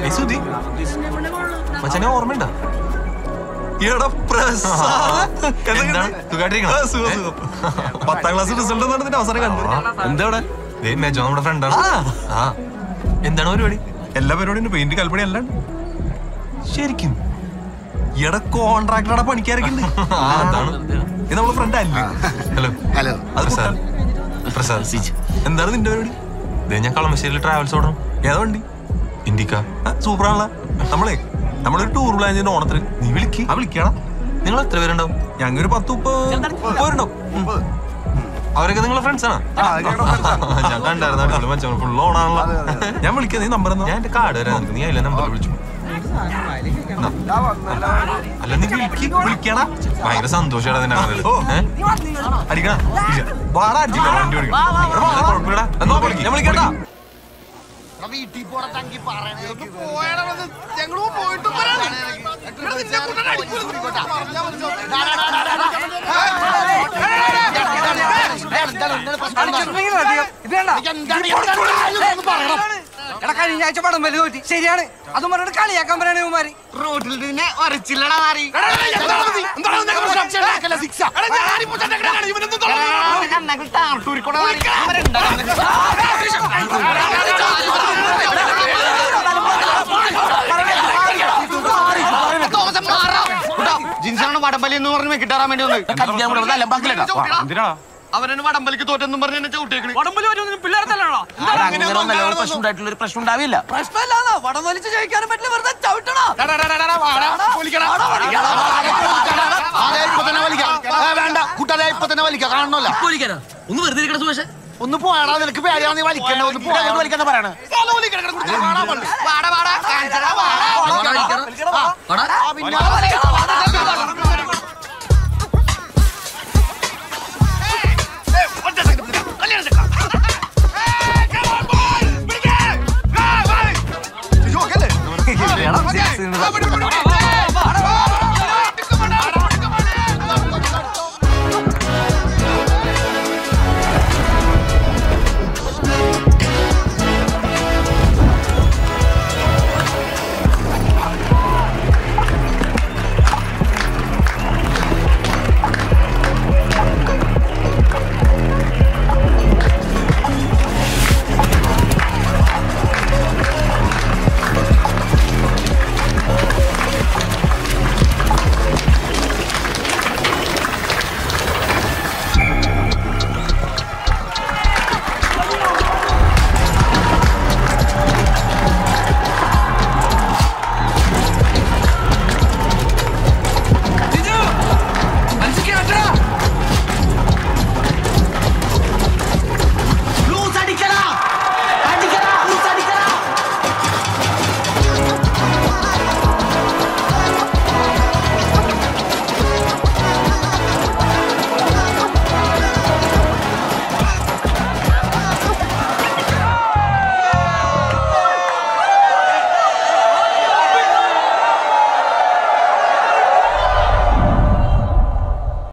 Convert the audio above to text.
ഏയ് സുധി മച്ചനെ ഓർമ്മയുണ്ടോ എടാ പ്രസാദ്. എന്താണ്? സുഖായിട്ടിരിക്കണോ? ആ, സുഖം, സുഖം. പത്താം ക്ലാസ് റിസൾട്ട് എന്നാണ് നിന്റെ അവസരം കണ്ടത് എന്താ ഇവിടെ ദേ മെജോ നമ്മുടെ ഫ്രണ്ടാണ് ആ. ആ എന്താണ് പരിപാടി എല്ലാ പരിപാടിയും പെയിന്റ് കൽപ്പണി എല്ലാം ഉണ്ട്. ശരിക്കും എടാ കോൺട്രാക്ടറുടെ പണിക്കാരൊക്കെ ഉണ്ട് ആ, അതാണ് ഇത് നമ്മളെ ഫ്രണ്ട് അല്ലേ ഹലോ ഹലോ അത് പ്രസാദ് പ്രസാദ് എന്താണ് നിന്റെ പരിപാടി ദേ ഞാൻ കളമശ്ശേരിയിൽ ട്രാവൽസ് ഓടണം ഏതാ വണ്ടി ഇന്ത്യക്ക സൂപ്പർ ആണല്ലോ നമ്മളെ നമ്മളൊരു ടൂർ പ്ലാൻ ചെയ്യുന്ന ഓണത്തിന് നീ വിളിക്ക് ആ വിളിക്കണം നിങ്ങൾ എത്ര പേരുണ്ടാവും ഞങ്ങൾ ഒരു പത്ത് മുപ്പത് മുപ്പത് പേരുണ്ടാവും അവരൊക്കെ നിങ്ങളെ ഫ്രണ്ട്സ് ആണോ ഞാൻ കണ്ടായിരുന്നു അടിപൊളി മച്ചാൻ ഫുൾ ഓണാണല്ലോ ഞാൻ വിളിക്കാം നീ നമ്പർ ഞാൻ എന്റെ കാർഡ് തരാം നിനക്ക് നീ അതിലെ നമ്പർ വിളിച്ചു എന്നാ. അല്ല നീ വിളിക്ക് വിളിക്കണ ഭയങ്കര സന്തോഷമാണ് നിന്നെ കാണുന്നത്. ഓ. ഏ? അടിക്കണം വാടാ അടിച്ചില്ല വണ്ടി ഓടിക്കണം. എടാ, വാ, കുഴപ്പമില്ലടാ. എന്നാ വിളിക്ക്. ഞാൻ വിളിക്കട്ടാ വീട്ടിൽ പോണ തങ്കി പറയണേ എടാ കഴിഞ്ഞ ആഴ്ച പടം വലിയ തോറ്റി ശരിയാണ് അതും പറഞ്ഞിട്ട് കളിയാക്കാൻ പറയണേ ഉമാരി റോഡിൽ നിന്നെ വരച്ചില്ലടാ മാറി ജിൻസാണ് വടംബലി എന്ന് പറഞ്ഞ് കിട്ടാറാൻ വേണ്ടി വന്നത് അവനെ വടംബലിക്ക് തോറ്റെന്നും പറഞ്ഞ് എന്നെ ചവിട്ടേക്കണ് വടംവലി വരുമെന്ന് പിള്ളേരെ തല്ലണോ പ്രശ്നം ഉണ്ടായിട്ടുള്ള ഒരു പ്രശ്നം ഉണ്ടാവില്ല പ്രശ്നമില്ലാന്നോ വടം വലിച്ച് ജയിക്കാനും പറ്റില്ല വെറുതെ ചവിട്ടണോ അതെ ഇപ്പൊ തന്നെ വലിക്കാം ഏ, വേണ്ട കൂട്ടാതെ ഇപ്പൊ തന്നെ വലിക്കാം കാണണമല്ല ഒന്ന് വെറുതെ ഇരിക്കണ സുമേഷ് ഒന്ന് പോയാടാ നിനക്ക് പേടിയാ നീ വലിക്കണ്ട ഒന്ന് പോയാ വലിക്കാന്ന് പറയണേ